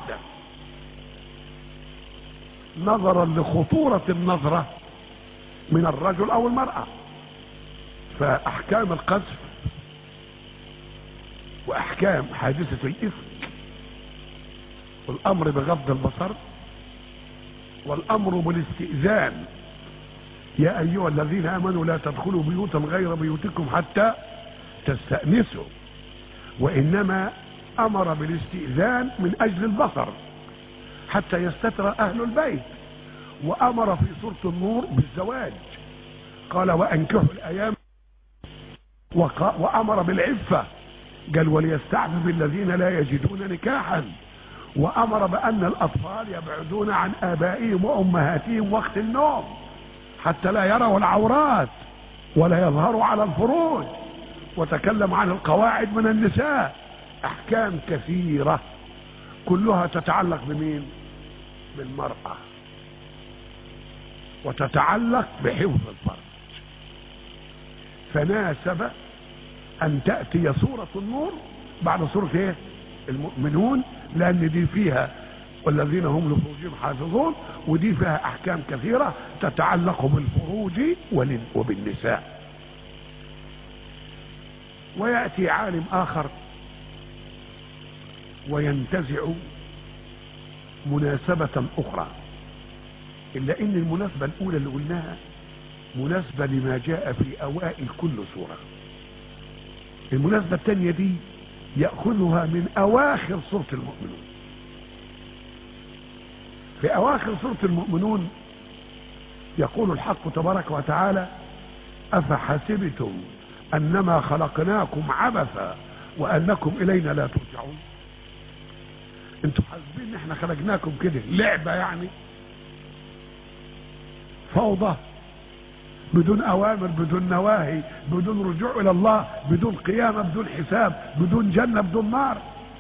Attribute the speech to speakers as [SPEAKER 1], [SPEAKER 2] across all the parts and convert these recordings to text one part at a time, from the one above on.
[SPEAKER 1] واحدة نظرا لخطورة النظرة من الرجل او المرأة فاحكام القذف واحكام حادثة الافك والامر بغض البصر والامر بالاستئذان يا ايها الذين امنوا لا تدخلوا بيوتا غير بيوتكم حتى تستأنسوا وانما امر بالاستئذان من اجل البصر حتى يستتر اهل البيت وامر في سورة النور بالزواج قال وانكحوا الايام وق- وامر بالعفة قال وليستعفف الذين لا يجدون نكاحا وامر بان الاطفال يبعدون عن ابائهم وامهاتهم وقت النوم حتى لا يروا العورات ولا يظهروا على الفروج وتكلم عن القواعد من النساء احكام كثيرة كلها تتعلق بمين بالمرأة وتتعلق بحفظ الفرج فناسب ان تأتي سورة النور بعد سورة ايه المؤمنون لان دي فيها والذين هم لفروجهم حافظون ودي فيها احكام كثيرة تتعلق بالفروج ول- وبالنساء ويأتي عالم اخر وينتزع مناسبة اخرى الا ان المناسبة الاولى اللي قلناها مناسبة لما جاء في اوائل كل سورة المناسبة الثانية دي يأخذها من اواخر سورة المؤمنون في اواخر سورة المؤمنون يقول الحق تبارك وتعالى افحسبتم انما خلقناكم عبثا وانكم الينا لا ترجعون انتوا حاسبين ان احنا خلقناكم كده لعبة يعني فوضى بدون اوامر بدون نواهي بدون رجوع الى الله بدون قيامة بدون حساب بدون جنة بدون نار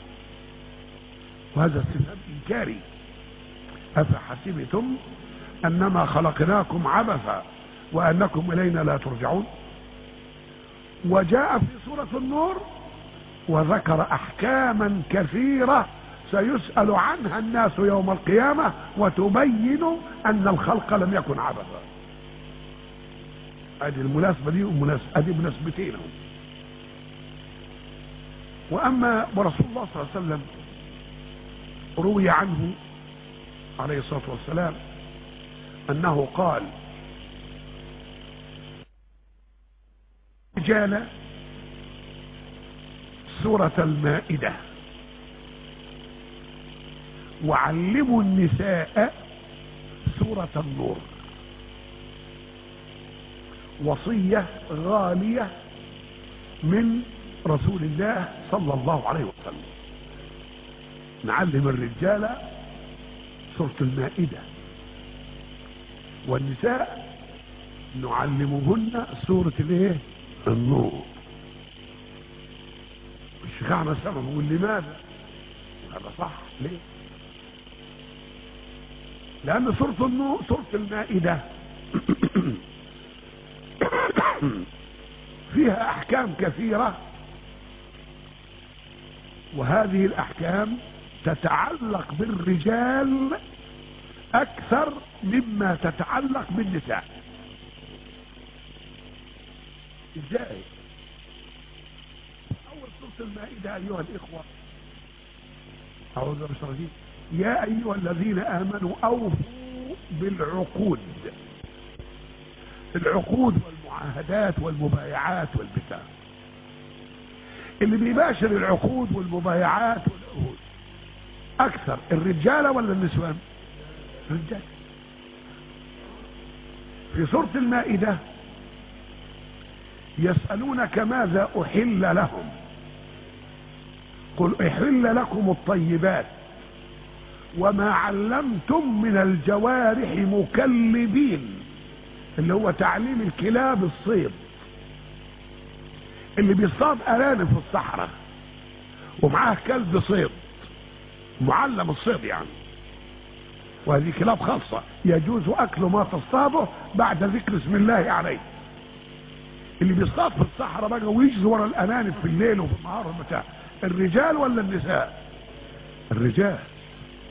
[SPEAKER 1] وهذا استفهام انكاري افحسبتم انما خلقناكم عبثا وانكم الينا لا ترجعون وجاء في سورة النور وذكر احكاما كثيرة سيسأل عنها الناس يوم القيامة وتبين ان الخلق لم يكن عبثا ادي المناسبة دي ومناسبة ادي مناسبتين اهو. واما ورسول الله صلى الله عليه وسلم روي عنه عليه الصلاة والسلام انه قال رجال سورة المائدة وعلموا النساء سورة النور وصية غالية من رسول الله صلى الله عليه وسلم نعلم الرجال سورة المائدة والنساء نعلمهن سورة الايه النور الشيخ احمد سامع بيقول لماذا هذا صح ليه لان سورة النور سورة المائدة فيها احكام كثيرة وهذه الاحكام تتعلق بالرجال اكثر مما تتعلق بالنساء ازاي اول سورة المائدة ايها الاخوة اعوذ بالله من الشيطان الرجيم. يا ايها الذين امنوا اوفوا بالعقود العقود والمعاهدات والمبايعات والبتاع اللي بيباشر العقود والمبايعات والعهود اكثر الرجاله ولا النسوان الرجال في سوره المائده يسالونك ماذا احل لهم قل احل لكم الطيبات وما علمتم من الجوارح مكلبين اللي هو تعليم الكلاب الصيد اللي بيصطاد ارانب في الصحراء ومعاه كلب صيد معلم الصيد يعني وهذه كلاب خاصة يجوز أكل ما تصطاده بعد ذكر اسم الله عليه اللي بيصطاد في الصحراء بقى ويجري ورا الأنانب في الليل وفي النهار والبتاع الرجال ولا النساء الرجال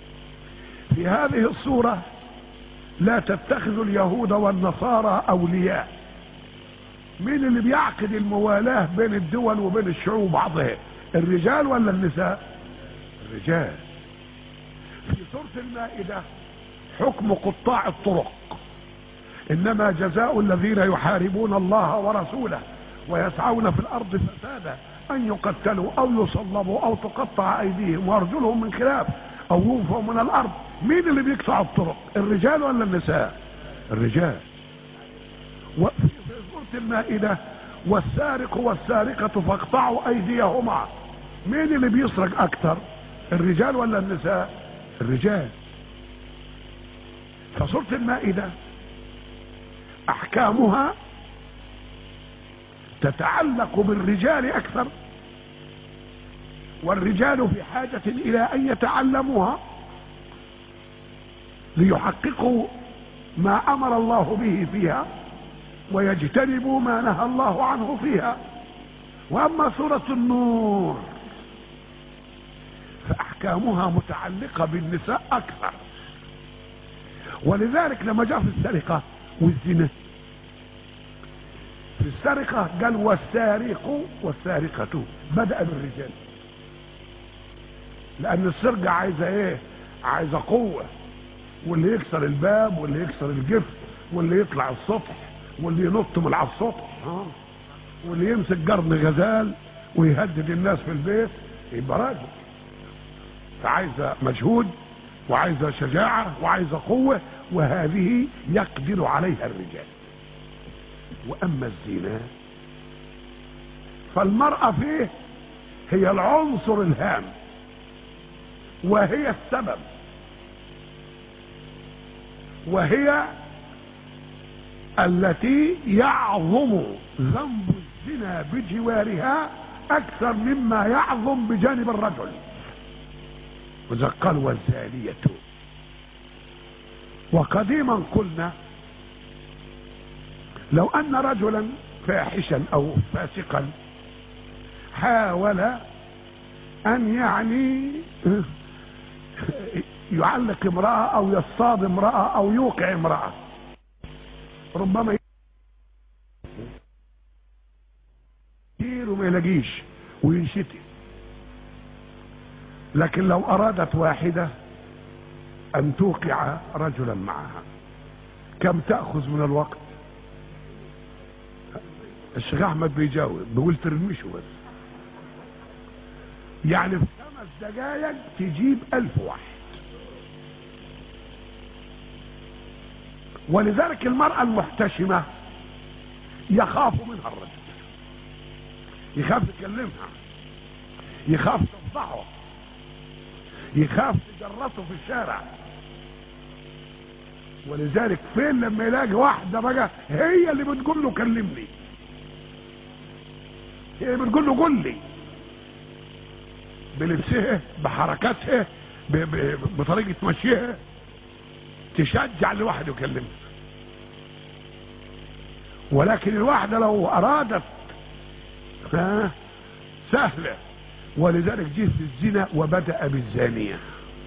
[SPEAKER 1] في هذه الصورة لا تتخذ اليهود والنصارى أولياء مين اللي بيعقد الموالاة بين الدول وبين الشعوب بعضها الرجال ولا النساء الرجال في سورة المائدة حكم قطاع الطرق انما جزاء الذين يحاربون الله ورسوله ويسعون في الارض فسادا ان يقتلوا او يصلبوا او تقطع ايديهم وارجلهم من خلاف او ينفوا من الارض مين اللي بيقطع الطرق الرجال ولا النساء الرجال وفي سورة المائدة والسارق والسارقة فاقطعوا ايديهما مين اللي بيسرق اكتر الرجال ولا النساء الرجال فسورة المائدة احكامها تتعلق بالرجال اكثر والرجال في حاجة الى ان يتعلموها ليحققوا ما امر الله به فيها ويجتنبوا ما نهى الله عنه فيها واما سورة النور فاحكامها متعلقة بالنساء اكثر ولذلك لما جاء في السرقة والزنا في السرقة قال والسارق والسارقة بدأ بالرجال لأن السرقة عايزة إيه؟ عايزة قوة واللي يكسر الباب واللي يكسر الجفت واللي يطلع السطح واللي ينط من على السطح ها واللي يمسك قرن غزال ويهدد الناس في البيت يبقى راجل فعايزة مجهود وعايزة شجاعة وعايزة قوة وهذه يقدر عليها الرجال واما الزنا فالمرأة فيه هي العنصر الهام وهي السبب وهي التي يعظم ذنب الزنا بجوارها اكثر مما يعظم بجانب الرجل وذا قال والزانية وقديما قلنا لو ان رجلا فاحشا او فاسقا حاول ان يعني يعلق امرأة او يصطاد امرأة او يوقع امرأة ربما كتير وما يلاقيش وينشتي لكن لو ارادت واحدة ان توقع رجلا معها كم تأخذ من الوقت الشيخ احمد بيجاوب بيقول ترمشه بس يعني في خمس دقايق تجيب الف واحد ولذلك المرأة المحتشمة يخاف منها الرجل يخاف يكلمها يخاف تفضحه يخاف تجرسه في الشارع ولذلك فين لما يلاقي واحدة بقى هي اللي بتقول له كلمني هي بتقول له قول لي بلبسها بحركاتها ب- ب- بطريقة مشيها تشجع الواحد يكلمها ولكن الواحدة لو أرادت ها سهلة ولذلك جه في الزنا وبدأ بالزانية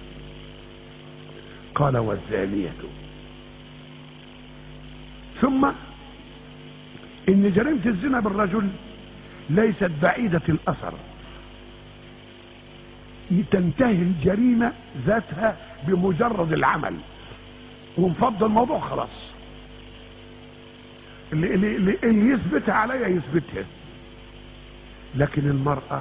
[SPEAKER 1] قال والزانية ثم ان جريمة الزنا بالرجل ليست بعيدة الاثر تنتهي الجريمة ذاتها بمجرد العمل ونفضل الموضوع خلاص اللي, اللي, اللي, اللي يثبتها عليا يثبتها لكن المرأة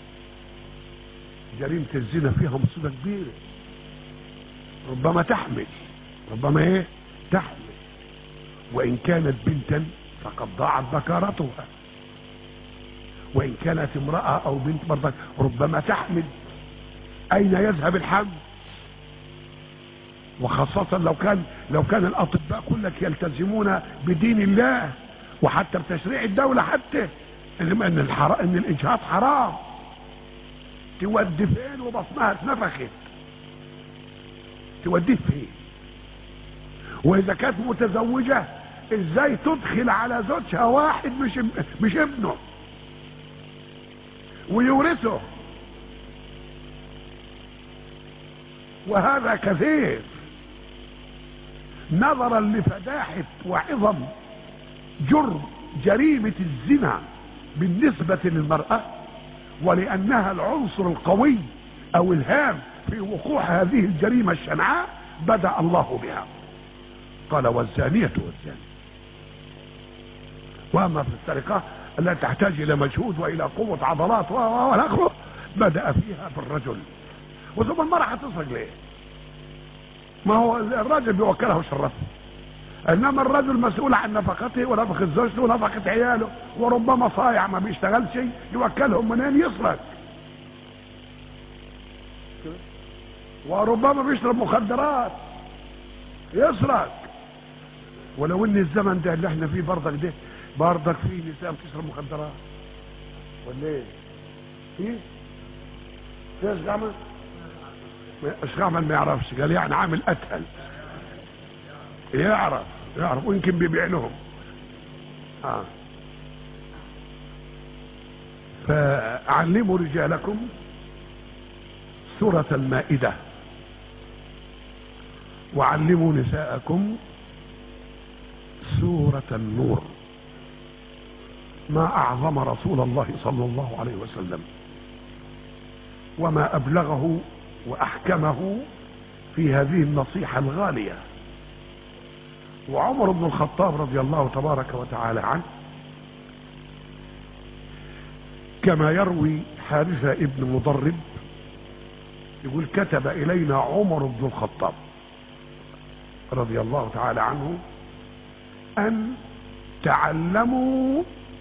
[SPEAKER 1] جريمة الزنا فيها مصيبة كبيرة ربما تحمل ربما ايه تحمل وان كانت بنتا فقد ضاعت بكارتها وان كانت امرأة او بنت برضك ربما تحمل اين يذهب الحمل وخاصة لو كان لو كان الاطباء كلك يلتزمون بدين الله وحتى بتشريع الدولة حتى انما ان الحرام ان الاجهاض حرام تودي فين وبطنها اتنفخت توديه فين واذا كانت متزوجة ازاي تدخل على زوجها واحد مش مش ابنه ويورثه وهذا كثير نظرا لفداحة وعظم جرم جريمة الزنا بالنسبة للمرأة ولأنها العنصر القوي أو الهام في وقوع هذه الجريمة الشنعاء بدأ الله بها قال والزانية والزاني وأما في السرقة التي تحتاج إلى مجهود وإلى قوة عضلات والآخر بدأ فيها بالرجل وثم المرأة هتسرق ليه؟ ما هو الراجل بيوكله شرفه انما الرجل مسؤول عن نفقته ونفقه زوجته ونفقه عياله وربما صايع ما بيشتغلش يوكلهم منين يسرق وربما بيشرب مخدرات يسرق ولو ان الزمن ده اللي احنا فيه برضك ده برضك فيه نساء بتشرب مخدرات ولا ايه؟ ايه؟ ايش عمل؟ ايش عمل ما يعرفش قال يعني عامل اتقل يعرف يعرف ويمكن بيبيع لهم آه. فعلموا رجالكم سورة المائدة وعلموا نساءكم سورة النور ما أعظم رسول الله صلى الله عليه وسلم وما أبلغه وأحكمه في هذه النصيحة الغالية وعمر بن الخطاب رضي الله تبارك وتعالى عنه كما يروي حارثة ابن مضرب يقول كتب إلينا عمر بن الخطاب رضي الله تعالى عنه أن تعلموا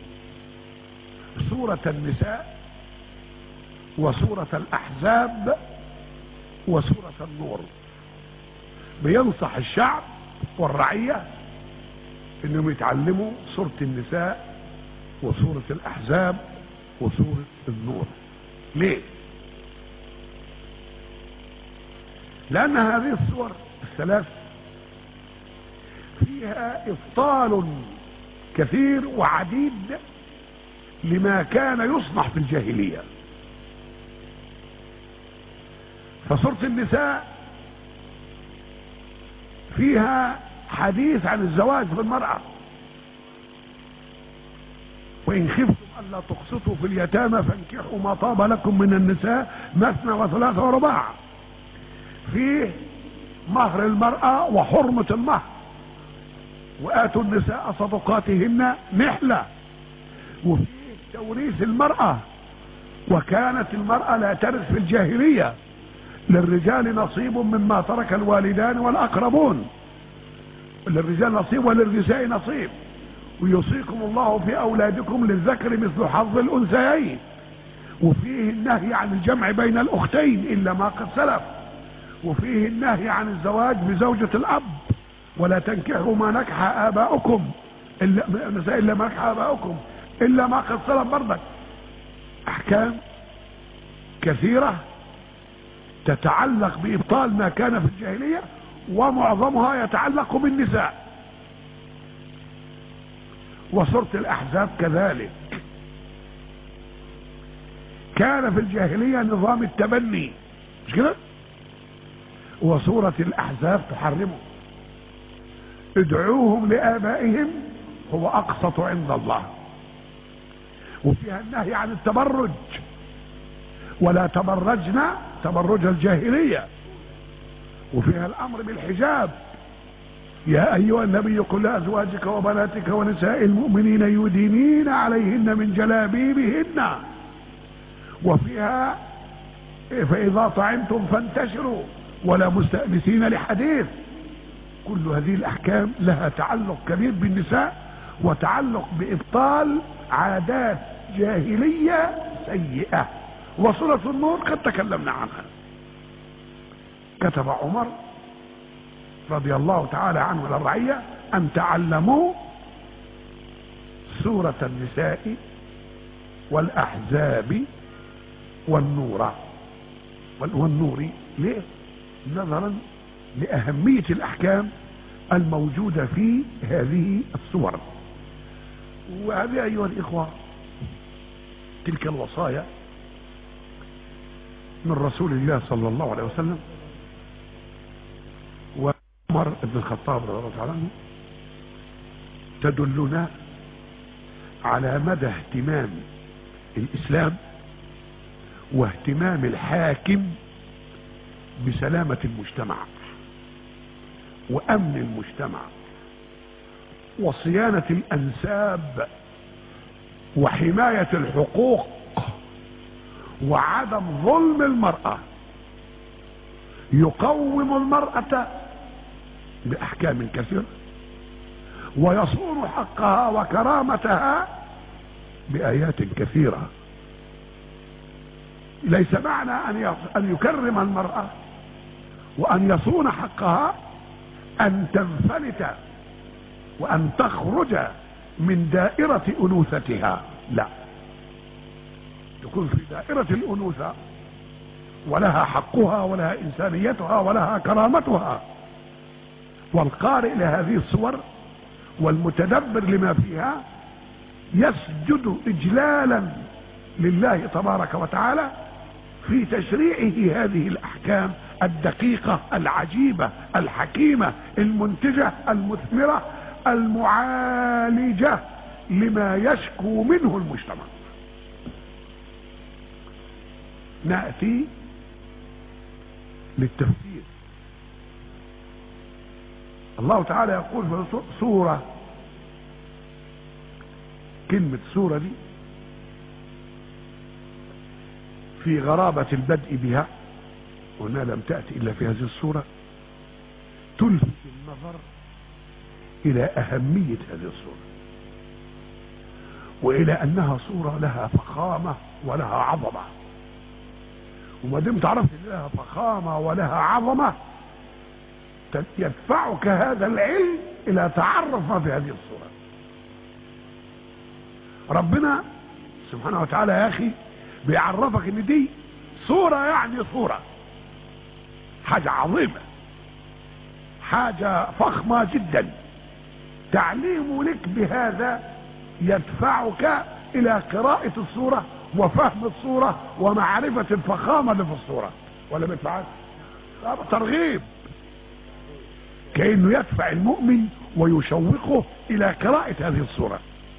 [SPEAKER 1] سورة النساء وسورة الأحزاب وسورة النور بينصح الشعب والرعية انهم يتعلموا سورة النساء وسورة الاحزاب وسورة النور ليه لان هذه السور الثلاث فيها ابطال كثير وعديد لما كان يصنع في الجاهلية فسورة النساء فيها حديث عن الزواج بالمرأة وإن خفتم ألا تقسطوا في اليتامى فانكحوا ما طاب لكم من النساء مثنى وثلاثة ورباع فيه مهر المرأة وحرمة المهر وآتوا النساء صدقاتهن نحلة وفيه توريث المرأة وكانت المرأة لا ترث في الجاهلية للرجال نصيب مما ترك الوالدان والأقربون للرجال نصيب وللنساء نصيب ويوصيكم الله في أولادكم للذكر مثل حظ الأنثيين وفيه النهي عن الجمع بين الأختين إلا ما قد سلف وفيه النهي عن الزواج بزوجة الأب ولا تنكحوا ما نكح آباؤكم إلا النساء إلا ما نكح آباؤكم إلا ما قد سلف برضك أحكام كثيرة تتعلق بإبطال ما كان في الجاهلية ومعظمها يتعلق بالنساء وسورة الأحزاب كذلك كان في الجاهلية نظام التبني مش كده وسورة الأحزاب تحرمه ادعوهم لآبائهم هو أقسط عند الله وفيها النهي عن التبرج ولا تبرجنا تبرج الجاهلية وفيها الأمر بالحجاب يا أيها النبي قل لأزواجك وبناتك ونساء المؤمنين يدينين عليهن من جلابيبهن وفيها فإذا طعمتم فانتشروا ولا مستأنسين لحديث كل هذه الأحكام لها تعلق كبير بالنساء وتعلق بإبطال عادات جاهلية سيئة وصلة النور قد تكلمنا عنها كتب عمر رضي الله تعالى عنه للرعية أن تعلموا سورة النساء والأحزاب والنور والنور ليه؟ نظرا لأهمية الأحكام الموجودة في هذه الصور وهذه أيها الإخوة تلك الوصايا من رسول الله صلى الله عليه وسلم عمر بن الخطاب رضي الله تعالى عنه تدلنا على مدى اهتمام الاسلام واهتمام الحاكم بسلامة المجتمع وامن المجتمع وصيانة الانساب وحماية الحقوق وعدم ظلم المرأة يقوم المرأة بأحكام كثيرة ويصون حقها وكرامتها بآيات كثيرة ليس معنى أن أن يكرم المرأة وأن يصون حقها أن تنفلت وأن تخرج من دائرة أنوثتها لا تكون في دائرة الأنوثة ولها حقها ولها إنسانيتها ولها كرامتها والقارئ لهذه الصور والمتدبر لما فيها يسجد إجلالا لله تبارك وتعالى في تشريعه هذه الأحكام الدقيقة العجيبة الحكيمة المنتجة المثمرة المعالجة لما يشكو منه المجتمع نأتي للتفسير الله تعالى يقول في سورة كلمة سورة دي في غرابة البدء بها وانها لم تأتي الا في هذه الصورة تلفت النظر الى اهمية هذه الصورة والى انها صورة لها فخامة ولها عظمة وما دمت عرفت ان لها فخامة ولها عظمة يدفعك هذا العلم الى تعرف ما في هذه الصورة ربنا سبحانه وتعالى يا اخي بيعرفك ان دي صورة يعني صورة حاجة عظيمة حاجة فخمة جدا تعليم لك بهذا يدفعك الى قراءة الصورة وفهم الصورة ومعرفة الفخامة اللي في الصورة ولا ما يدفعك ترغيب كأنه يدفع المؤمن ويشوقه الى قراءة هذه الصورة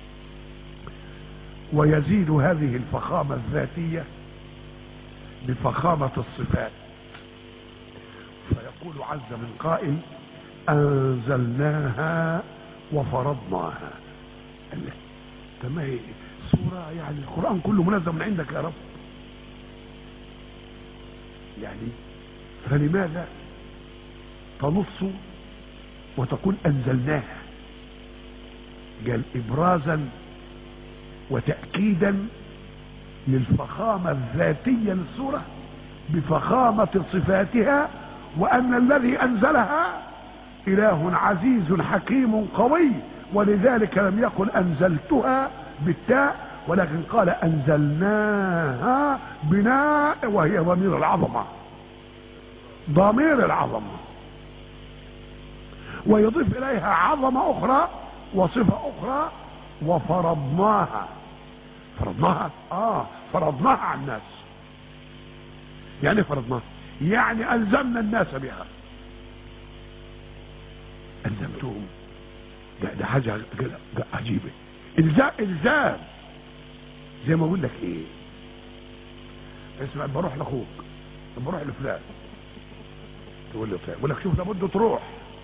[SPEAKER 1] ويزيد هذه الفخامة الذاتية بفخامة الصفات فيقول عز من قائل أنزلناها وفرضناها الله تمام سورة يعني القرآن كله منزل من عندك يا رب يعني فلماذا تنص وتقول أنزلناها قال إبرازا وتأكيدا للفخامة الذاتية للسورة بفخامة صفاتها وأن الذي أنزلها إله عزيز حكيم قوي ولذلك لم يقل أنزلتها بالتاء ولكن قال أنزلناها بناء وهي ضمير العظمة ضمير العظمة ويضيف إليها عظمة أخرى وصفة أخرى وفرضناها فرضناها اه فرضناها على الناس يعني فرضناها يعني الزمنا الناس بها الزمتهم ده, ده حاجه عجيبه الزام الزام زي ما اقول لك ايه اسمع بروح لاخوك بروح لفلان تقول له طيب يقول لك شوف لابد تروح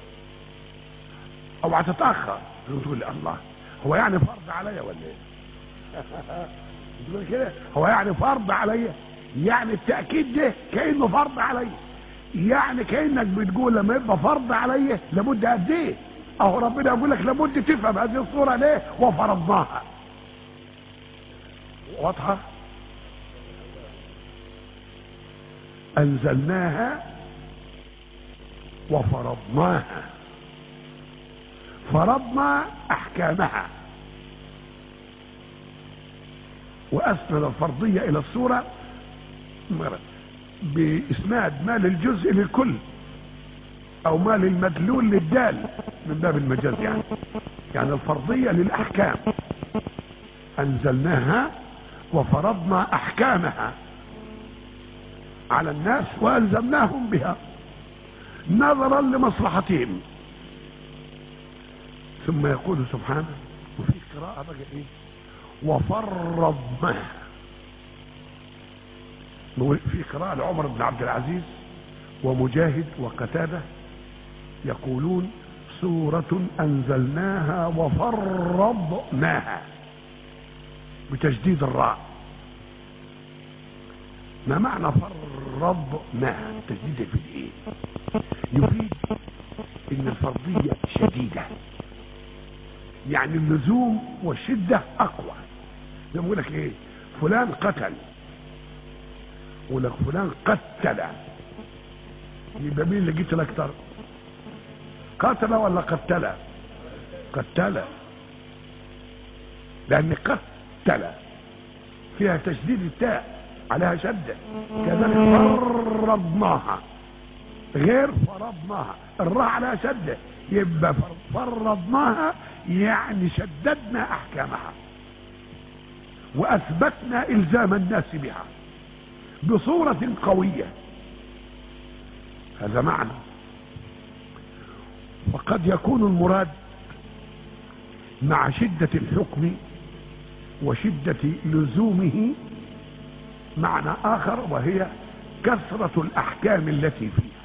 [SPEAKER 1] او هتتاخر تقول لي الله هو يعني فرض عليا ولا ايه تقول كده هو يعني فرض عليا يعني التاكيد ده كانه فرض عليا يعني كانك بتقول لما يبقى فرض عليا لابد قد ايه اهو ربنا يقول لك لابد تفهم هذه الصوره ليه وفرضناها واضحه انزلناها وفرضناها فرضنا احكامها واسند الفرضيه الى الصوره باسناد ما للجزء للكل او ما للمدلول للدال من باب المجاز يعني يعني الفرضيه للاحكام انزلناها وفرضنا احكامها على الناس والزمناهم بها نظرا لمصلحتهم ثم يقول سبحانه وفي قراءة بقى ايه وفرضناها في قراءة لعمر بن عبد العزيز ومجاهد وقتادة يقولون سورة أنزلناها وفرضناها بتجديد الراء ما معنى فرضناها تجديد في الايه يفيد ان الفرضية شديدة يعني اللزوم والشدة اقوى زي ما يقول لك ايه فلان قتل يقول لك فلان قتل يبقى مين اللي قتل اكتر قتل ولا قتل قتل لان قتل فيها تشديد التاء عليها شدة كذلك فرضناها غير فرضناها الراء عليها شدة يبقى فرضناها يعني شددنا احكامها واثبتنا الزام الناس بها بصورة قوية هذا معنى وقد يكون المراد مع شدة الحكم وشدة لزومه معنى آخر وهي كثرة الأحكام التي فيها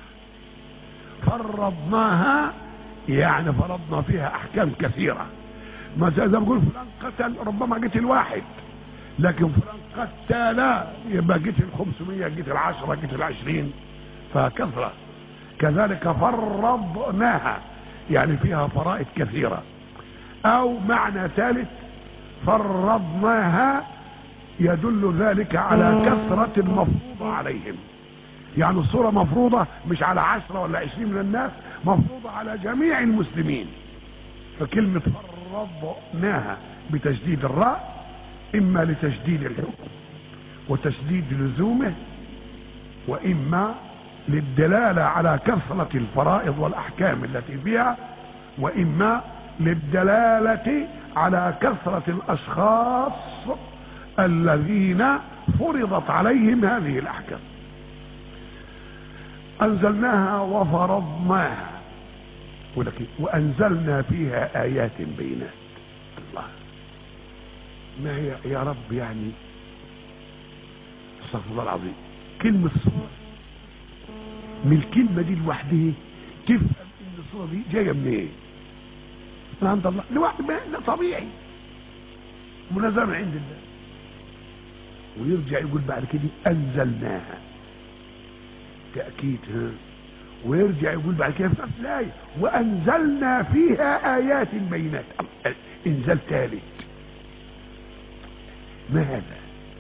[SPEAKER 1] فرضناها يعني فرضنا فيها أحكام كثيرة ما زي ما بقول فلان قتل ربما قتل واحد لكن فلان قتل يبقى قتل 500 قتل 10 قتل 20 فكثرة كذلك فرضناها يعني فيها فرائض كثيرة او معنى ثالث فرضناها يدل ذلك على كثرة المفروضة عليهم يعني الصورة مفروضة مش على عشرة ولا عشرين من الناس مفروضة على جميع المسلمين فكلمة فرضناها بتشديد الراء اما لتشديد الحكم وتشديد لزومه واما للدلالة على كثرة الفرائض والأحكام التي فيها وإما للدلالة على كثرة الأشخاص الذين فرضت عليهم هذه الأحكام أنزلناها وفرضناها ولكن وأنزلنا فيها آيات بينات الله ما هي يا رب يعني استغفر الله العظيم كلمة صور من الكلمة دي لوحدها تفهم ان الصورة دي جاية منين ايه من عند الله لوحده ده طبيعي منزل من عند الله ويرجع يقول بعد كده انزلناها تأكيد ها ويرجع يقول بعد كده في نفس الآية وأنزلنا فيها آيات بينات إنزال ثالث ما هذا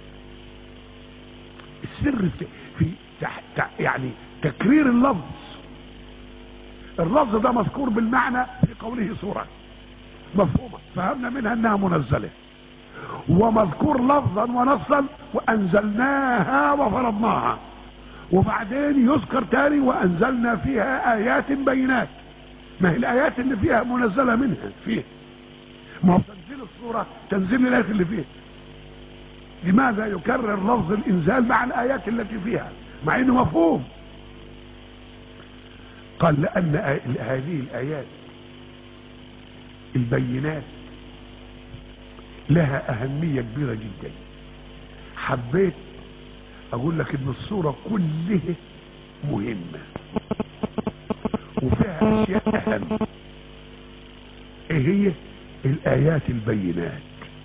[SPEAKER 1] السر في, في تحت يعني تكرير اللفظ اللفظ ده مذكور بالمعنى في قوله سورة مفهومة فهمنا منها انها منزلة ومذكور لفظا ونصا وانزلناها وفرضناها وبعدين يذكر تاني وانزلنا فيها ايات بينات ما هي الايات اللي فيها منزلة منها فيها ما هو تنزيل الصورة تنزيل الايات اللي فيها لماذا يكرر لفظ الانزال مع الايات التي فيها مع انه مفهوم قال لان هذه الايات البينات لها اهمية كبيرة جدا حبيت اقول لك ان الصورة كلها مهمة وفيها اشياء اهم ايه هي الايات البينات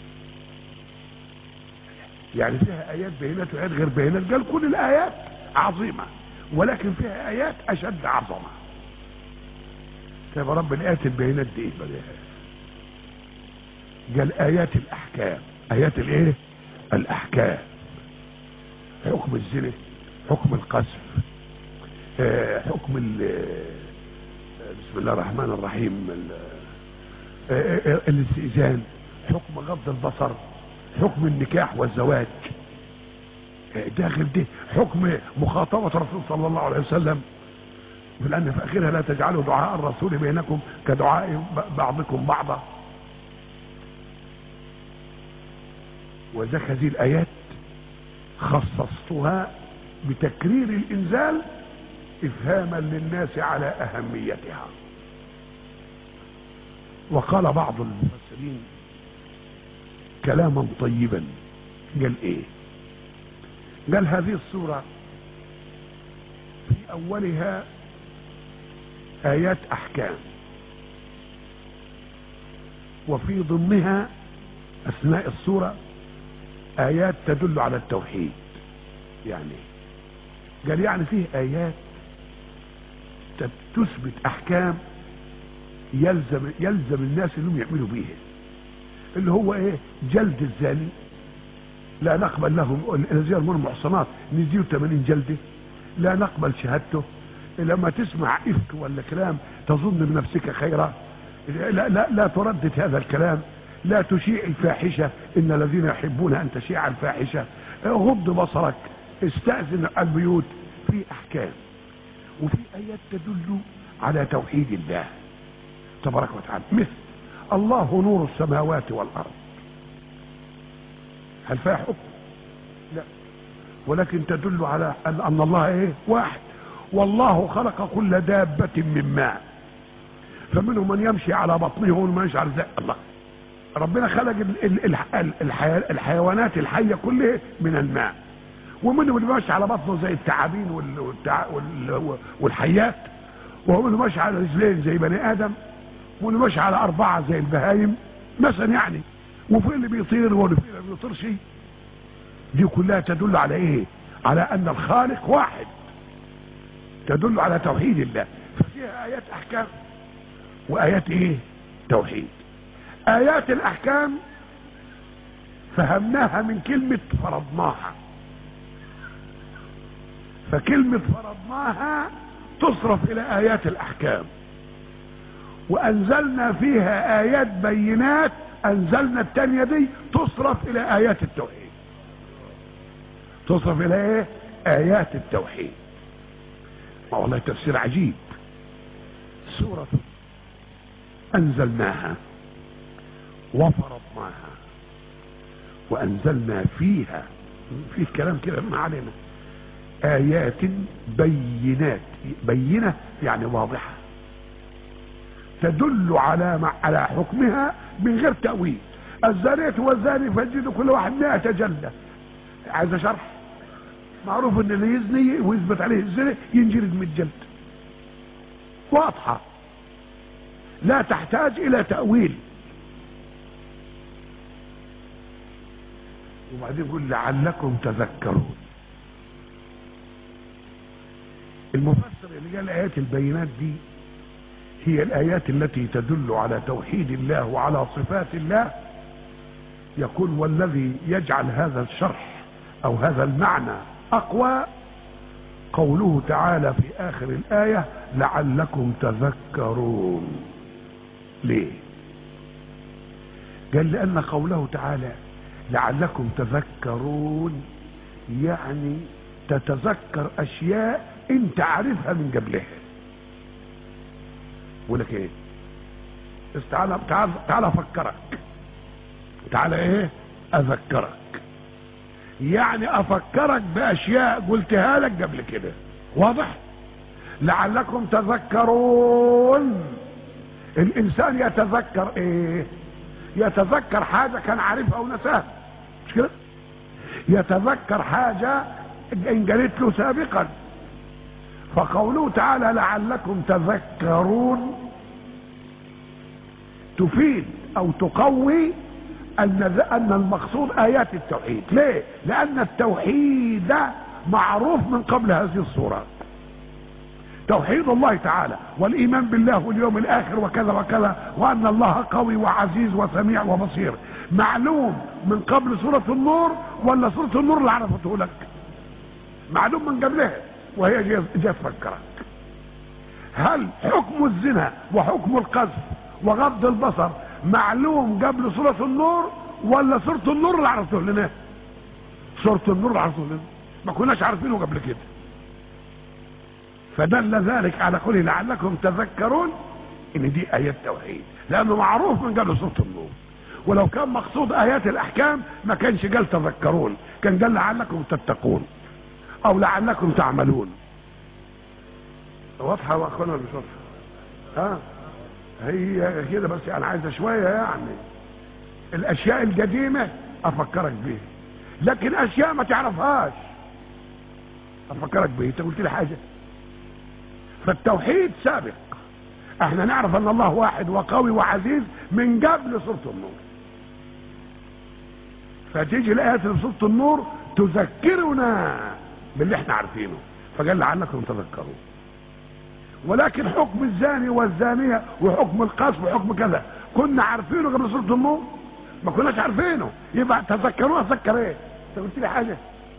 [SPEAKER 1] يعني فيها ايات بينات وايات غير بينات قال كل الايات عظيمة ولكن فيها ايات اشد عظمة طيب يا رب الايات البينات دي ايه بقى قال ايات الاحكام ايات الايه الاحكام حكم الزنا حكم القذف آه، حكم ال- آه، بسم الله الرحمن الرحيم ال- آه، آه، الاستئذان حكم غض البصر حكم النكاح والزواج آه، ده غير ده حكم مخاطبة الرسول صلى الله عليه وسلم لأن في آخرها لا تجعلوا دعاء الرسول بينكم كدعاء ب- بعضكم بعضا وذاك هذه الآيات خصصتها بتكرير الإنزال افهاما للناس على اهميتها وقال بعض المفسرين كلاما طيبا قال ايه قال هذه السورة في اولها ايات احكام وفي ضمنها اثناء السورة ايات تدل على التوحيد يعني قال يعني فيه ايات تثبت احكام يلزم يلزم الناس انهم يعملوا بيها اللي هو ايه جلد الزاني لا نقبل لهم الذين يرمون المحصنات نديه 80 جلده لا نقبل شهادته لما تسمع افك ولا كلام تظن بنفسك خيرا لا لا لا تردد هذا الكلام لا تشيع الفاحشه ان الذين يحبون ان تشيع الفاحشه غض بصرك استاذن البيوت في احكام وفي ايات تدل على توحيد الله تبارك وتعالى مثل الله نور السماوات والارض هل فيها حكم لا ولكن تدل على ان أن الله ايه واحد والله خلق كل دابة من ماء فمنهم من يمشي على بطنه ومنهم من يمشي على زي الله ربنا خلق ال ال ال الحي الحيوانات الحية كلها من الماء ومنهم اللي ماشي على بطنه زي التعابين وال والتع وال والحيات ومنهم ماشي على رجلين زي بني ادم واللي ماشي على أربعة زي البهايم مثلا يعني وفي اللي بيطير واللي في اللي بيطيرش دي كلها تدل على ايه على ان الخالق واحد تدل على توحيد الله ففيها ايات احكام وايات ايه توحيد ايات الاحكام فهمناها من كلمة فرضناها فكلمة فرضناها تصرف الى ايات الاحكام وانزلنا فيها ايات بينات انزلنا التانية دي تصرف الى ايات التوحيد تصرف الى ايه ايات التوحيد ما والله تفسير عجيب سورة انزلناها وفرضناها وانزلنا فيها في كلام كده ما علينا ايات بينات بينة يعني واضحة تدل على مع على حكمها من غير تأويل الزانية والزاني فجدوا كل واحد مئة جلدة عايز شرح معروف ان اللي يزني ويثبت عليه الزنا ينجلد من الجلد واضحة لا تحتاج الى تأويل وبعدين يقول لعلكم تذكرون المفسر اللي قال ايات البينات دي هي الايات التي تدل على توحيد الله وعلى صفات الله يقول والذي يجعل هذا الشرح او هذا المعنى اقوى قوله تعالى في اخر الايه لعلكم تذكرون ليه قال لان قوله تعالى لعلكم تذكرون يعني تتذكر اشياء انت عارفها من قبلها يقول لك ايه بس تعالى تعالى تعالى افكرك تعالى ايه اذكرك يعني افكرك باشياء قلتها لك قبل كده واضح لعلكم تذكرون الانسان يتذكر ايه يتذكر حاجه كان عارفها ونساها مش كده يتذكر حاجه ان قالت له سابقا فقوله تعالى لعلكم تذكرون تفيد او تقوي ان ان المقصود ايات التوحيد ليه لان التوحيد معروف من قبل هذه الصورة توحيد الله تعالى والايمان بالله واليوم الاخر وكذا وكذا وان الله قوي وعزيز وسميع وبصير معلوم من قبل سورة النور ولا سورة النور اللي عرفته لك معلوم من قبلها وهي جاء تفكرك هل حكم الزنا وحكم القذف وغض البصر معلوم قبل سورة النور ولا سورة النور اللي عرفته لنا سورة النور اللي عرفته لنا ما كناش عارفينه قبل كده فدل ذلك على قوله لعلكم تذكرون ان دي ايات توحيد لانه معروف من قبل سورة النور ولو كان مقصود ايات الاحكام ما كانش قال تذكرون كان قال لعلكم تتقون او لعلكم تعملون واضحه واخوانا ولا مش واضحه ها هي كده بس انا عايزه شويه يعني الاشياء القديمه افكرك بيها لكن اشياء ما تعرفهاش افكرك بيها انت قلت لي حاجه فالتوحيد سابق احنا نعرف ان الله واحد وقوي وعزيز من قبل سوره النور فتيجي الايات في سوره النور تذكرنا باللي احنا عارفينه فقال لعلكم تذكرون ولكن حكم الزاني والزانيه وحكم القصب وحكم كذا كنا عارفينه قبل سوره النور ما كناش عارفينه يبقى تذكروه اتذكر ايه انت قلت لي حاجه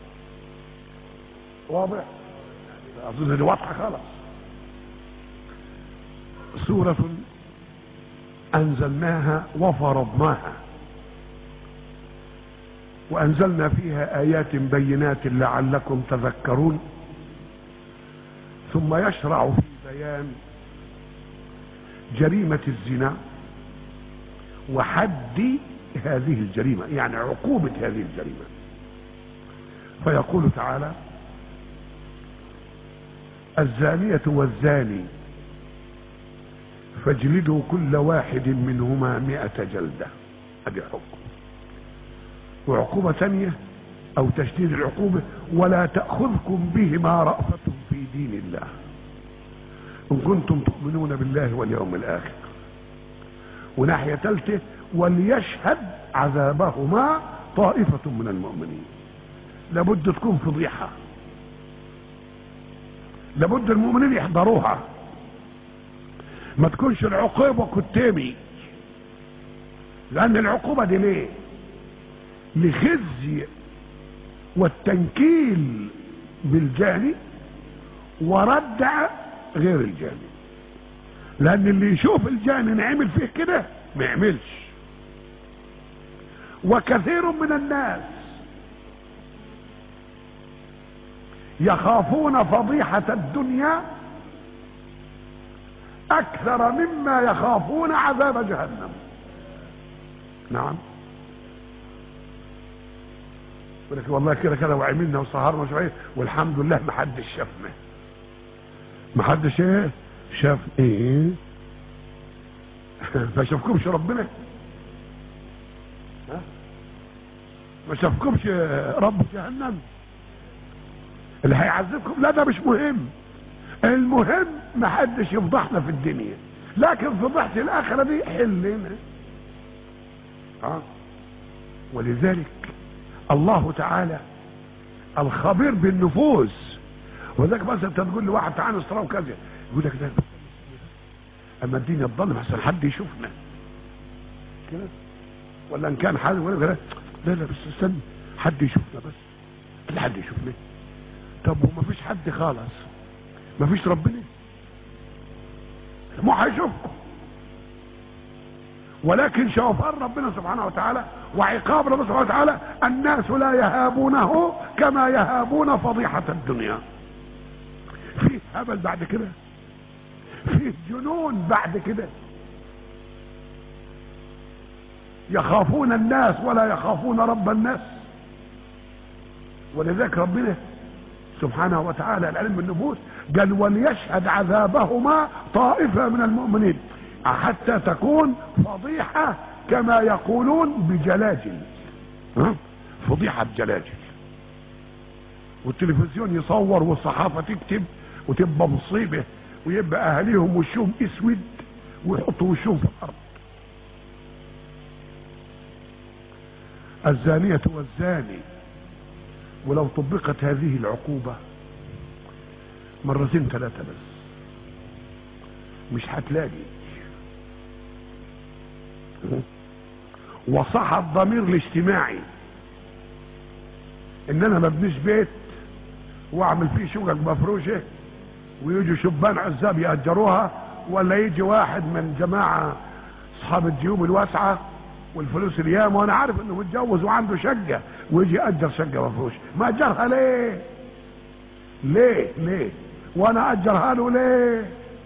[SPEAKER 1] واضح اظن دي واضحه خالص سوره انزلناها وفرضناها وانزلنا فيها ايات بينات لعلكم تذكرون ثم يشرع في بيان جريمه الزنا وحد هذه الجريمة يعني عقوبة هذه الجريمة فيقول تعالى الزانية والزاني فاجلدوا كل واحد منهما مئة جلدة ادي حكم وعقوبة ثانية او تشديد العقوبة ولا تأخذكم بهما رأفة في دين الله ان كنتم تؤمنون بالله واليوم الاخر وناحية ثالثة وليشهد عذابهما طائفة من المؤمنين لابد تكون فضيحة لابد المؤمنين يحضروها ما تكونش العقوبة كتامي لأن العقوبة دي ليه؟ لخزي والتنكيل بالجاني وردع غير الجاني لأن اللي يشوف الجاني نعمل فيه كده ما يعملش وكثير من الناس يخافون فضيحة الدنيا أكثر مما يخافون عذاب جهنم نعم يقول لك والله كده كده وعملنا وسهرنا شوية والحمد لله ما حدش شافنا ما حدش ايه شاف ايه ما شافكمش ربنا ها؟ ما شافكمش رب جهنم اللي هيعذبكم لا ده مش مهم المهم ما حدش يفضحنا في الدنيا لكن فضحت الاخره دي حلنا ها ولذلك الله تعالى الخبير بالنفوس وذاك مثلا انت تقول لواحد تعالى اشتراه كذا يقول لك ده اما الدنيا تضلم احسن حد يشوفنا كده ولا ان كان حد ولا كده لا لا بس استنى حد يشوفنا بس اللي حد يشوفنا طب وما فيش حد خالص ما فيش ربنا ما هيشوفكم ولكن شوفان ربنا سبحانه وتعالى وعقاب ربنا سبحانه وتعالى الناس لا يهابونه كما يهابون فضيحة الدنيا فيه هبل بعد كده فيه جنون بعد كده يخافون الناس ولا يخافون رب الناس ولذلك ربنا سبحانه وتعالى العلم بالنفوس قال وليشهد عذابهما طائفة من المؤمنين حتى تكون فضيحة كما يقولون بجلاجل ها؟ فضيحة بجلاجل والتلفزيون يصور والصحافة تكتب وتبقى مصيبة ويبقى اهاليهم وشهم اسود ويحطوا وشهم في الارض الزانية والزاني ولو طبقت هذه العقوبة مرتين ثلاثة بس مش هتلاقي وصح الضمير الاجتماعي ان انا مبنيش بيت واعمل فيه شقق مفروشه ويجوا شبان عزاب يأجروها ولا يجي واحد من جماعة اصحاب الجيوب الواسعة والفلوس الياما وانا عارف انه متجوز وعنده شقة ويجي يأجر شقة مفروش ما اجرها ليه ليه ليه وانا اجرها له ليه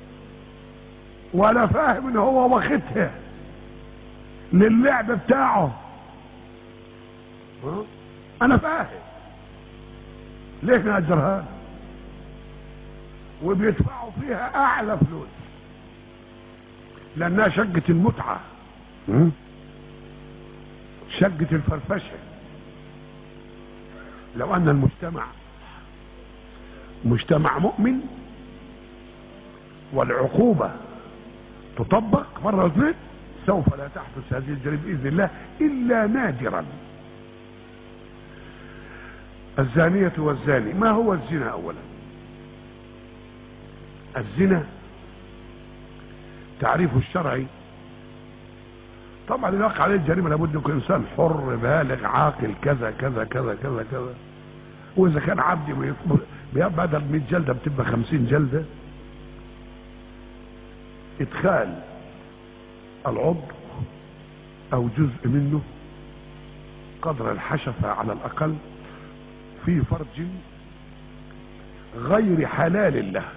[SPEAKER 1] وانا فاهم ان هو واخدها للعب بتاعه ها؟ انا فاهم ليه نأجرها له وبيدفعوا فيها اعلى فلوس لانها شقة المتعة م? شقة الفرفشة لو ان المجتمع مجتمع مؤمن والعقوبة تطبق مرة واثنين سوف لا تحدث هذه الجريمة بإذن الله إلا نادرا الزانية والزاني ما هو الزنا أولا الزنا تعريفه الشرعي طبعا اللي وقع عليه الجريمة لابد يكون إنسان حر بالغ عاقل كذا كذا كذا كذا كذا وإذا كان عبد بدل 100 جلدة بتبقى 50 جلدة إدخال العضو او جزء منه قدر الحشفة على الاقل في فرج غير حلال له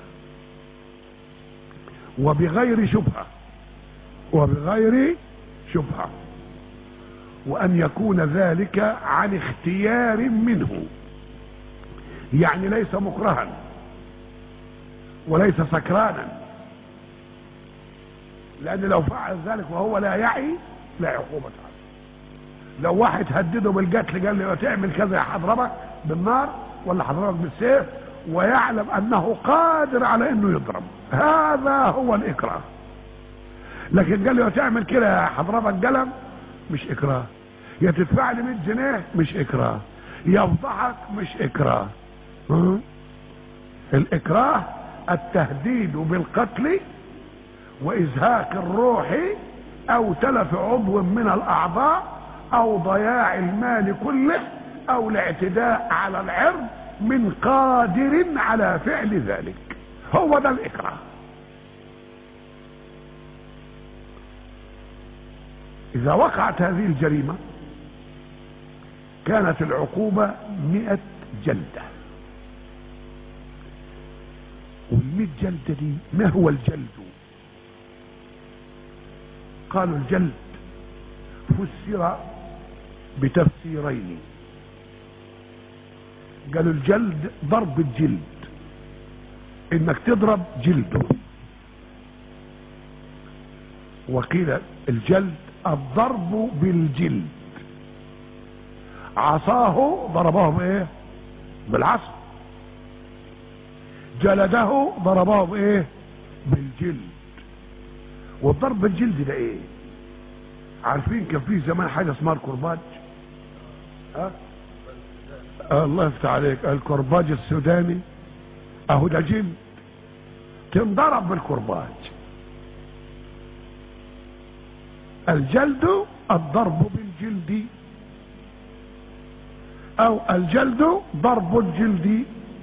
[SPEAKER 1] وبغير شبهة وبغير شبهة وان يكون ذلك عن اختيار منه يعني ليس مكرها وليس سكرانا لان لو فعل ذلك وهو لا يعي لا عقوبة عليه لو واحد هدده بالقتل قال له تعمل كذا هضربك بالنار ولا هضربك بالسيف ويعلم انه قادر على انه يضرب هذا هو الاكراه لكن قال له تعمل كده هضربك قلم مش اكراه يا تدفع لي 100 جنيه مش اكراه يفضحك مش اكراه الاكراه التهديد بالقتل وازهاق الروح او تلف عضو من الاعضاء او ضياع المال كله او الاعتداء على العرض من قادر على فعل ذلك هو ده الاكراه اذا وقعت هذه الجريمة كانت العقوبة مئة جلدة والمئة جلدة دي ما هو الجلد قالوا الجلد فسر بتفسيرين قالوا الجلد ضرب الجلد انك تضرب جلده وقيل الجلد الضرب بالجلد عصاه ضربه بايه بالعصا جلده ضربه بايه بالجلد والضرب بالجلد ده ايه عارفين كان في زمان حاجه اسمها الكرباج ها أه؟ الله يفتح عليك الكرباج السوداني اهو ده جلد تنضرب بالكرباج الجلد الضرب بالجلد او الجلد ضرب الجلد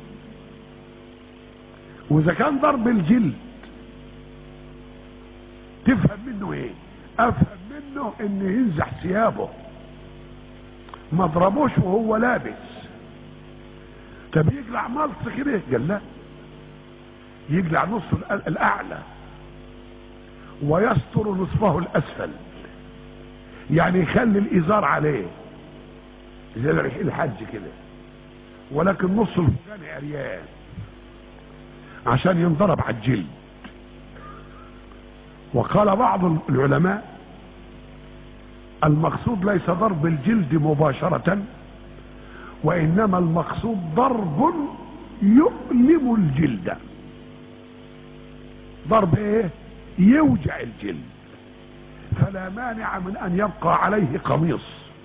[SPEAKER 1] واذا كان ضرب الجلد تفهم منه ايه افهم منه ان ينزح ثيابه ما اضربوش وهو لابس طب يقلع ملص كده قال لا يقلع نصه الاعلى ويستر نصفه الاسفل يعني يخلي الازار عليه زي الحج كده ولكن نص الفوقاني عريان عشان ينضرب على الجلد وقال بعض العلماء المقصود ليس ضرب الجلد مباشرة وإنما المقصود ضرب يؤلم الجلد ضرب ايه يوجع الجلد فلا مانع من ان يبقى عليه قميص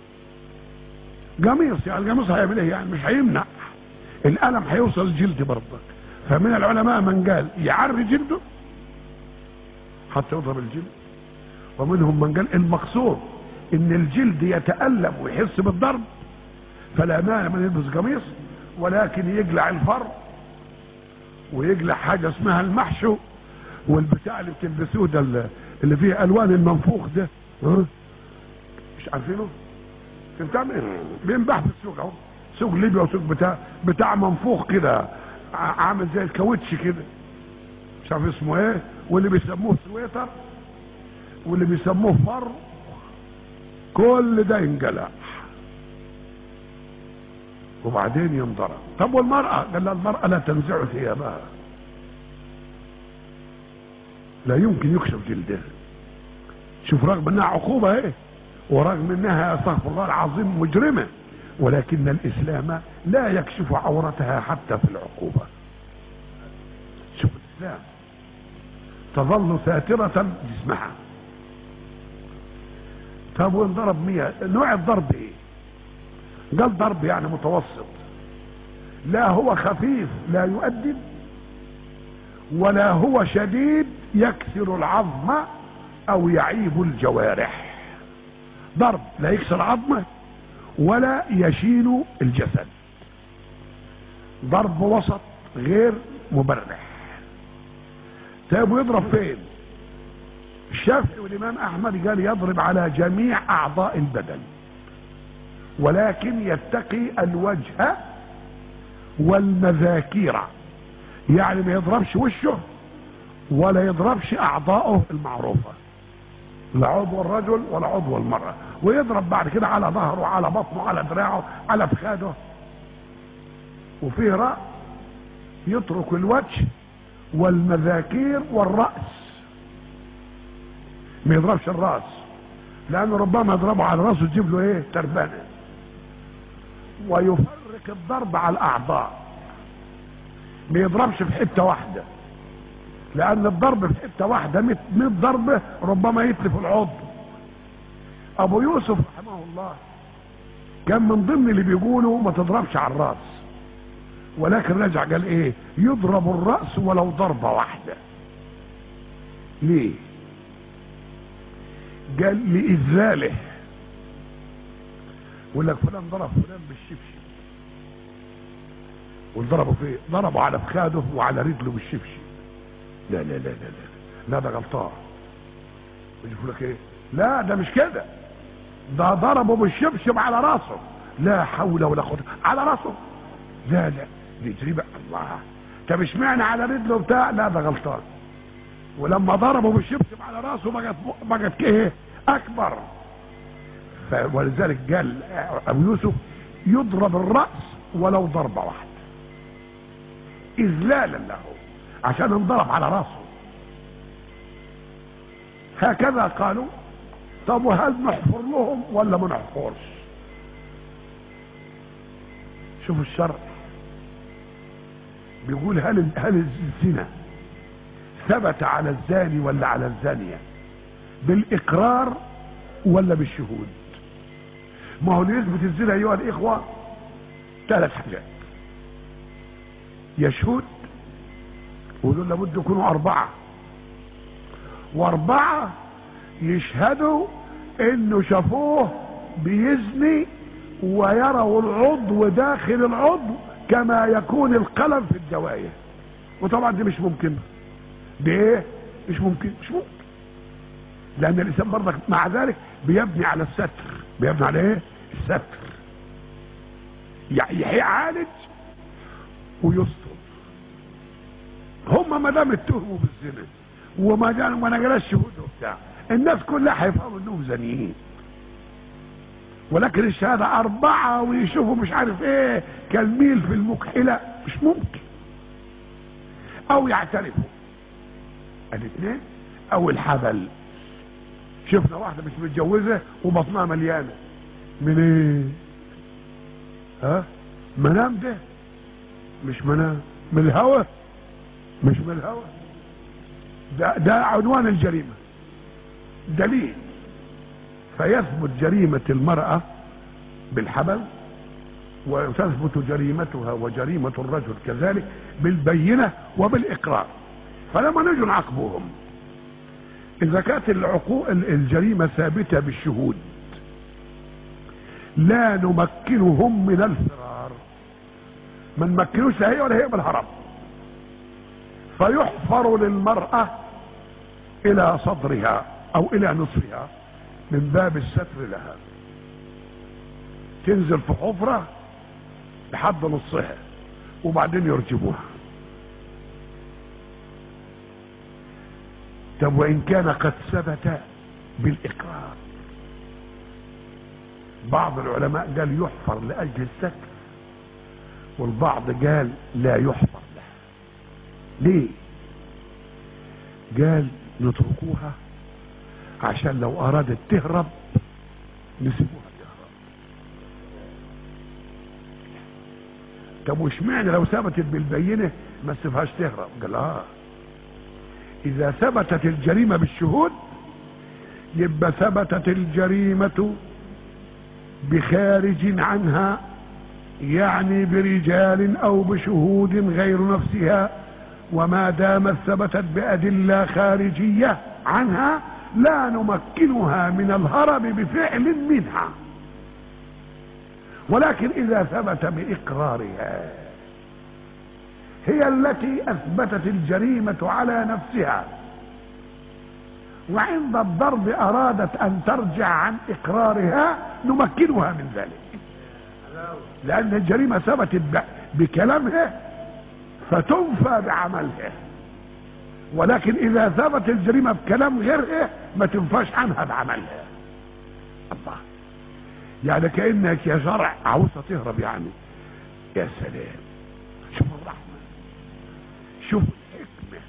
[SPEAKER 1] قميص يعني القميص هيعمل ايه يعني مش هيمنع الالم هيوصل الجلد برضك فمن العلماء من قال يعري جلده حتى يضرب الجلد ومنهم من قال المقصود ان الجلد يتألم ويحس بالضرب فلا مانع من يلبس قميص ولكن يقلع الفر ويقلع حاجة اسمها المحشو والبتاع اللي بتلبسوه ده اللي فيه الوان المنفوخ ده ها مش عارفينه كان بتعمل بينباع في السوق اهو سوق ليبيا وسوق بتاع بتاع منفوخ كده عامل زي الكاوتش كده مش عارف اسمه ايه واللي بيسموه سويتر واللي بيسموه فر كل ده ينقلع وبعدين ينضرب طب والمرأة قال لها المرأة لا تنزع ثيابها لا يمكن يكشف جلده شوف رغم انها عقوبة ايه ورغم انها استغفر الله العظيم مجرمة ولكن الاسلام لا يكشف عورتها حتى في العقوبة شوف الاسلام تظل ساترة جسمها طب وين ضرب مية نوع الضرب ايه قال ضرب يعني متوسط لا هو خفيف لا يؤدب ولا هو شديد يكسر العظم او يعيب الجوارح ضرب لا يكسر عظمه ولا يشين الجسد ضرب وسط غير مبرح طيب ويضرب فين الشافعي والامام احمد قال يضرب على جميع اعضاء البدن ولكن يتقي الوجه والمذاكير يعني ما يضربش وشه ولا يضربش اعضاءه المعروفة لا عضو الرجل ولا عضو المرأة ويضرب بعد كده على ظهره على بطنه على دراعه على فخاده وفيه رأس يترك الوجه والمذاكير والرأس ما يضربش الرأس لأنه ربما يضربه على رأسه يجيب له ايه تربانة ويفرق الضرب على الأعضاء ما يضربش في حتة واحدة لأن الضرب في حتة واحدة 100 ضربة ربما يتلف العضو أبو يوسف رحمه الله كان من ضمن اللي بيقولوا ما تضربش على الرأس ولكن رجع قال ايه يضرب الرأس ولو ضربة واحدة ليه قال لإذلاله يقول لك فلان ضرب فلان بالشبشب وضربه فيه ضربه على فخاده وعلى رجله بالشبشب لا لا لا لا لا لا ده غلطان يقول لك ايه لا ده مش كده ده ضربه بالشبشب على راسه لا حول ولا قوه على راسه لا لا دي تجربه الله طب اشمعنى على رجله بتاع لا ده غلطان ولما ضربه بالشبشب على راسه بقت بقت ايه اكبر ولذلك قال ابو يوسف يضرب الراس ولو ضربه واحده اذلالا له عشان انضرب على راسه هكذا قالوا طب وهل نحفر لهم ولا ما نحفرش شوفوا الشرع بيقول هل هل الزنا ثبت على الزاني ولا على الزانيه بالاقرار ولا بالشهود ما هو يثبت الزنا ايها الاخوه ثلاث حاجات يشهد ودول لابد يكونوا اربعه واربعه يشهدوا انه شافوه بيزني ويروا العضو داخل العضو كما يكون القلم في الدوايه وطبعا دي مش ممكن دي ايه مش ممكن مش ممكن لان الانسان برضك مع ذلك بيبني على الستر بيبني على ايه الستر يعالج ويستر هم ما دام اتهموا بالزنا وما جاء ما نجلاش شهود وبتاع الناس كلها هيفهموا انهم زانيين ولكن الشهاده اربعه ويشوفوا مش عارف ايه كالميل في المكحله مش ممكن او يعترفوا الاثنين او الحبل شفنا واحده مش متجوزه وبطنها مليانه من ايه ها منام ده مش منام من الهوى مش من الهوى ده, ده عنوان الجريمة دليل فيثبت جريمة المرأة بالحبل وتثبت جريمتها وجريمة الرجل كذلك بالبينة وبالإقرار فلما نجي نعاقبهم إذا كانت العقوق الجريمة ثابتة بالشهود لا نمكنهم من الفرار ما نمكنوش لا هي ولا هي بالهرب فيحفر للمرأة إلى صدرها أو إلى نصفها من باب الستر لها تنزل في حفرة لحد نصها وبعدين يرجموها طب وإن كان قد ثبت بالإقرار بعض العلماء قال يحفر لأجل الستر والبعض قال لا يحفر له ليه قال نتركوها عشان لو ارادت تهرب نسيبوها تهرب طب وش معنى لو ثبتت بالبينه ما تسيبهاش تهرب قال اه اذا ثبتت الجريمه بالشهود يبقى ثبتت الجريمه بخارج عنها يعني برجال او بشهود غير نفسها وما دامت ثبتت بادله خارجيه عنها لا نمكنها من الهرب بفعل منها ولكن اذا ثبت باقرارها هي التي اثبتت الجريمه على نفسها وعند الضرب ارادت ان ترجع عن اقرارها نمكنها من ذلك لان الجريمه ثبتت بكلامها فتنفى بعملها ولكن اذا ثبت الجريمه بكلام غيرها ما تنفاش عنها بعملها الله يعني كانك يا شرع عاوزه تهرب يعني يا سلام شوف الرحمه شوف الحكمه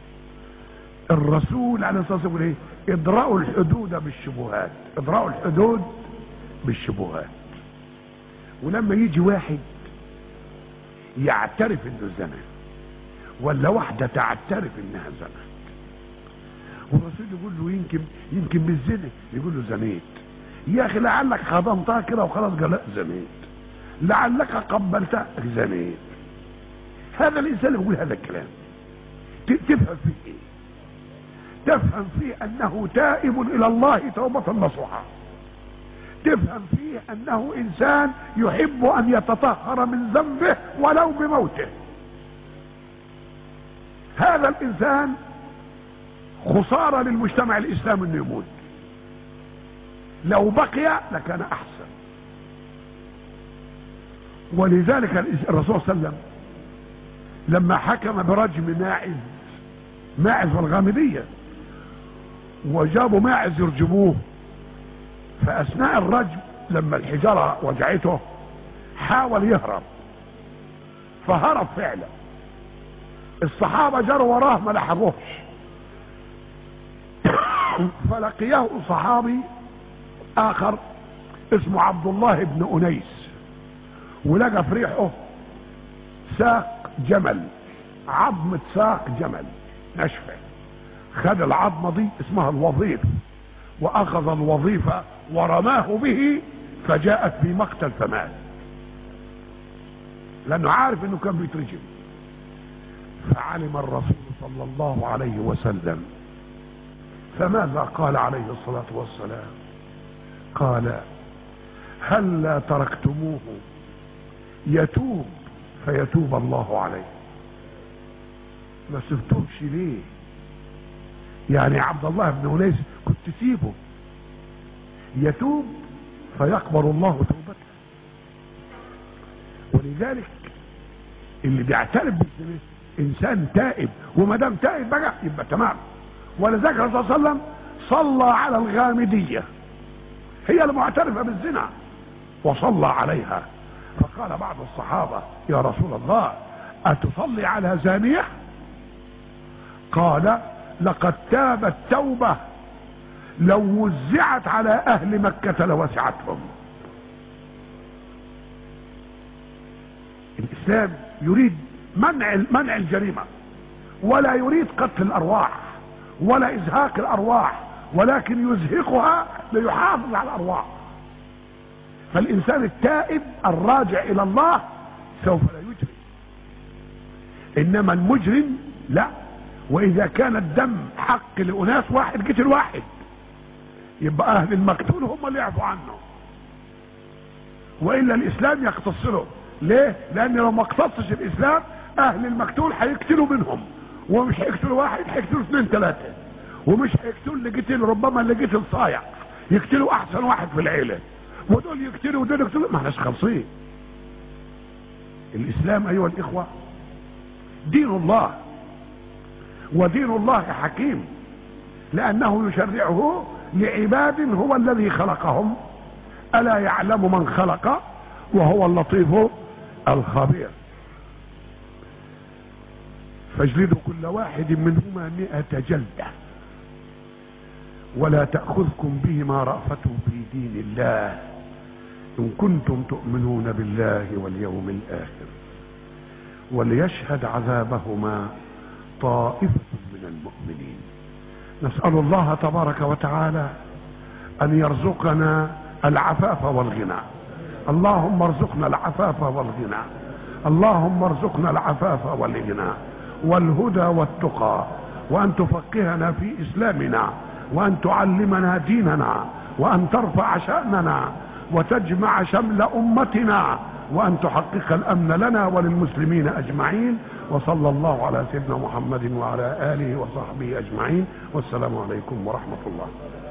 [SPEAKER 1] الرسول عليه الصلاه والسلام يقول ايه ادرأوا الحدود بالشبهات ادرأوا الحدود بالشبهات ولما يجي واحد يعترف انه زنى ولا واحده تعترف انها زنت والرسول يقول له يمكن يمكن مش زني يقول له زنيت يا اخي لعلك خضمتها كده وخلاص قال لا زنيت لعلك قبلتها زنيت هذا الانسان اللي بيقول هذا الكلام تفهم فيه ايه تفهم فيه انه تائب الى الله توبه نصوحا تفهم فيه انه انسان يحب ان يتطهر من ذنبه ولو بموته هذا الانسان خسارة للمجتمع الاسلامي انه يموت لو بقي لكان احسن ولذلك الرسول صلى الله عليه وسلم لما حكم برجم ماعز ماعز والغامدية وجابوا ماعز يرجموه فاثناء الرجم لما الحجارة وجعته حاول يهرب فهرب فعلا الصحابة جروا وراه ما لحقوهش فلقيه صحابي اخر اسمه عبد الله بن انيس ولقى في ريحه ساق جمل عظمة ساق جمل نشفة خد العظمة دي اسمها الوظيف واخذ الوظيفة ورماه به فجاءت في مقتل فمات لانه عارف انه كان بيترجم فعلم الرسول صلى الله عليه وسلم فماذا قال عليه الصلاة والسلام قال هل لا تركتموه يتوب فيتوب الله عليه ما سبتوش ليه يعني عبد الله بن انيس كنت تسيبه يتوب فيقبل الله توبته ولذلك اللي بيعترف بالزنا انسان تائب وما دام تائب بقى يبقى تمام ولذلك الرسول صلى الله عليه وسلم صلى على الغامديه هي المعترفه بالزنا وصلى عليها فقال بعض الصحابه يا رسول الله اتصلي على زانيه قال لقد تابت توبه لو وزعت على اهل مكه لوسعتهم الاسلام يريد منع منع الجريمه ولا يريد قتل الارواح ولا ازهاق الارواح ولكن يزهقها ليحافظ على الارواح فالانسان التائب الراجع الى الله سوف لا يجرم انما المجرم لا واذا كان الدم حق لاناس واحد قتل واحد يبقى اهل المقتول هم اللي يعفوا عنه والا الاسلام يقتص له ليه لان لو ما اقتصش الاسلام اهل المقتول هيقتلوا منهم ومش هيقتلوا واحد هيقتلوا اثنين ثلاثه ومش هيقتلوا اللي قتل ربما اللي قتل صايع يقتلوا احسن واحد في العيله ودول يقتلوا ودول يقتلوا ما احناش خالصين الاسلام ايها الاخوه دين الله ودين الله حكيم لانه يشرعه لعباد هو الذي خلقهم الا يعلم من خلق وهو اللطيف الخبير فاجلدوا كل واحد منهما مئة جلدة ولا تأخذكم بهما رأفة في دين الله إن كنتم تؤمنون بالله واليوم الآخر وليشهد عذابهما طائفة من المؤمنين نسأل الله تبارك وتعالى أن يرزقنا العفاف والغنى اللهم ارزقنا العفاف والغنى اللهم ارزقنا العفاف والغنى والهدى والتقى وأن تفقهنا في إسلامنا وأن تعلمنا ديننا وأن ترفع شأننا وتجمع شمل أمتنا وأن تحقق الأمن لنا وللمسلمين أجمعين وصلى الله على سيدنا محمد وعلى آله وصحبه أجمعين والسلام عليكم ورحمة الله